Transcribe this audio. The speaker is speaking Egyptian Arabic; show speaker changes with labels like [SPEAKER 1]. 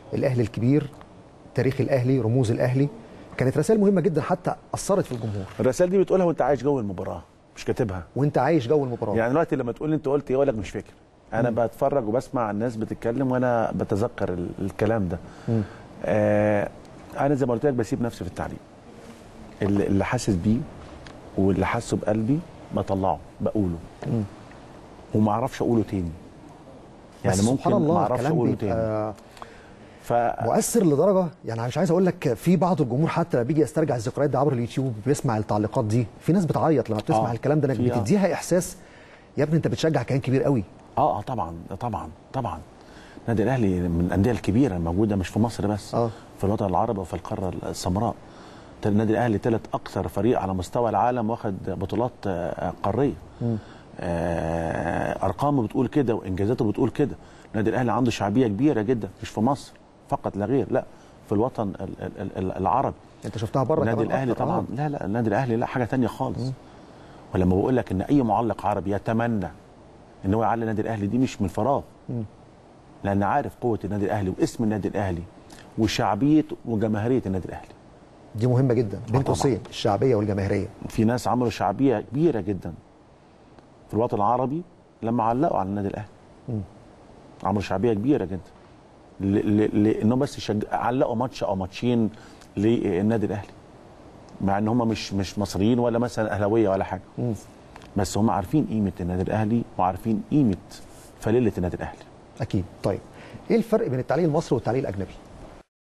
[SPEAKER 1] الاهلي الكبير تاريخ الاهلي رموز الاهلي كانت رسائل مهمه جدا حتى اثرت في الجمهور
[SPEAKER 2] الرسائل دي بتقولها وانت عايش جو المباراه مش كاتبها
[SPEAKER 1] وانت عايش جو المباراه
[SPEAKER 2] يعني دلوقتي لما تقول لي انت قلت ايه اقول لك مش فاكر انا بتفرج وبسمع الناس بتتكلم وانا بتذكر ال- الكلام ده آه انا زي ما قلت لك بسيب نفسي في التعليم اللي, اللي حاسس بيه واللي حاسه بقلبي بطلعه بقوله وما اعرفش اقوله تاني يعني
[SPEAKER 1] بس
[SPEAKER 2] ممكن
[SPEAKER 1] سبحان
[SPEAKER 2] ما
[SPEAKER 1] الله
[SPEAKER 2] اعرفش
[SPEAKER 1] الكلام
[SPEAKER 2] اقوله تاني
[SPEAKER 1] بيبقى
[SPEAKER 2] ف
[SPEAKER 1] مؤثر لدرجه يعني مش عايز اقول لك في بعض الجمهور حتى لما بيجي يسترجع الذكريات دي عبر اليوتيوب بيسمع التعليقات دي في ناس بتعيط لما بتسمع
[SPEAKER 2] آه،
[SPEAKER 1] الكلام ده انك
[SPEAKER 2] في آه.
[SPEAKER 1] بتديها احساس يا ابني انت بتشجع كيان كبير قوي
[SPEAKER 2] اه اه طبعا طبعا طبعا النادي الاهلي من الانديه الكبيره الموجوده مش في مصر بس
[SPEAKER 1] آه.
[SPEAKER 2] في الوطن العربي وفي القاره السمراء النادي الاهلي ثالث اكثر فريق على مستوى العالم واخد بطولات آه، قاريه آه، ارقامه بتقول كده وانجازاته بتقول كده النادي الاهلي عنده شعبيه كبيره جدا مش في مصر فقط لا غير لا في الوطن ال- ال- ال- العربي
[SPEAKER 1] انت شفتها بره
[SPEAKER 2] النادي
[SPEAKER 1] كمان
[SPEAKER 2] الاهلي
[SPEAKER 1] أكتر.
[SPEAKER 2] طبعا
[SPEAKER 1] آه.
[SPEAKER 2] لا لا النادي الاهلي لا حاجه تانية خالص ولما بقول لك ان اي معلق عربي يتمنى ان هو يعلي النادي الاهلي دي مش من فراغ لان عارف قوه النادي الاهلي واسم النادي الاهلي وشعبيه وجماهيريه النادي الاهلي
[SPEAKER 1] دي مهمه جدا بين
[SPEAKER 2] طبعاً.
[SPEAKER 1] قوسين الشعبيه والجماهيريه
[SPEAKER 2] في ناس عملوا شعبيه كبيره جدا في الوطن العربي لما علقوا على النادي الاهلي عملوا شعبيه كبيره جدا ل- ل- لانهم بس يشج... علقوا ماتش او ماتشين للنادي الاهلي مع ان هم مش مش مصريين ولا مثلا اهلاويه ولا حاجه بس هم عارفين قيمه النادي الاهلي وعارفين قيمه فليله النادي الاهلي
[SPEAKER 1] اكيد طيب ايه الفرق بين التعليق المصري والتعليق الاجنبي